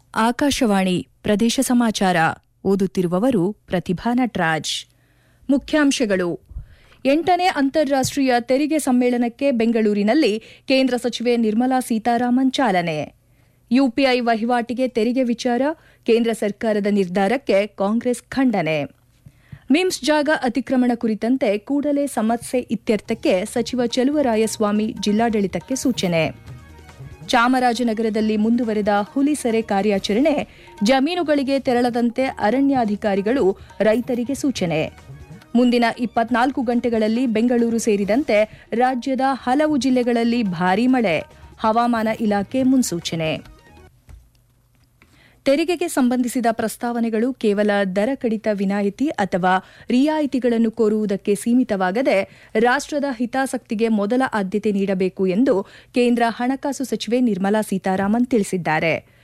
ಆಕಾಶವಾಣಿ ಪ್ರದೇಶ ಸಮಾಚಾರ ಓದುತ್ತಿರುವವರು ಪ್ರತಿಭಾ ನಟ್ರಾಜ್ ಮುಖ್ಯಾಂಶಗಳು ಎಂಟನೇ ಅಂತಾರಾಷ್ಟೀಯ ತೆರಿಗೆ ಸಮ್ಮೇಳನಕ್ಕೆ ಬೆಂಗಳೂರಿನಲ್ಲಿ ಕೇಂದ್ರ ಸಚಿವೆ ನಿರ್ಮಲಾ ಸೀತಾರಾಮನ್ ಚಾಲನೆ ಯುಪಿಐ ವಹಿವಾಟಿಗೆ ತೆರಿಗೆ ವಿಚಾರ ಕೇಂದ್ರ ಸರ್ಕಾರದ ನಿರ್ಧಾರಕ್ಕೆ ಕಾಂಗ್ರೆಸ್ ಖಂಡನೆ ಮಿಮ್ಸ್ ಜಾಗ ಅತಿಕ್ರಮಣ ಕುರಿತಂತೆ ಕೂಡಲೇ ಸಮಸ್ಯೆ ಇತ್ಯರ್ಥಕ್ಕೆ ಸಚಿವ ಚಲುವರಾಯಸ್ವಾಮಿ ಜಿಲ್ಲಾಡಳಿತಕ್ಕೆ ಸೂಚನೆ ಚಾಮರಾಜನಗರದಲ್ಲಿ ಮುಂದುವರೆದ ಹುಲಿ ಸೆರೆ ಕಾರ್ಯಾಚರಣೆ ಜಮೀನುಗಳಿಗೆ ತೆರಳದಂತೆ ಅರಣ್ಯಾಧಿಕಾರಿಗಳು ರೈತರಿಗೆ ಸೂಚನೆ ಮುಂದಿನ ಇಪ್ಪತ್ನಾಲ್ಕು ಗಂಟೆಗಳಲ್ಲಿ ಬೆಂಗಳೂರು ಸೇರಿದಂತೆ ರಾಜ್ಯದ ಹಲವು ಜಿಲ್ಲೆಗಳಲ್ಲಿ ಭಾರೀ ಮಳೆ ಹವಾಮಾನ ಇಲಾಖೆ ಮುನ್ಸೂಚನೆ ತೆರಿಗೆಗೆ ಸಂಬಂಧಿಸಿದ ಪ್ರಸ್ತಾವನೆಗಳು ಕೇವಲ ದರ ಕಡಿತ ವಿನಾಯಿತಿ ಅಥವಾ ರಿಯಾಯಿತಿಗಳನ್ನು ಕೋರುವುದಕ್ಕೆ ಸೀಮಿತವಾಗದೆ ರಾಷ್ಟದ ಹಿತಾಸಕ್ತಿಗೆ ಮೊದಲ ಆದ್ಯತೆ ನೀಡಬೇಕು ಎಂದು ಕೇಂದ್ರ ಹಣಕಾಸು ಸಚಿವೆ ನಿರ್ಮಲಾ ಸೀತಾರಾಮನ್ ತಿಳಿಸಿದ್ದಾರೆ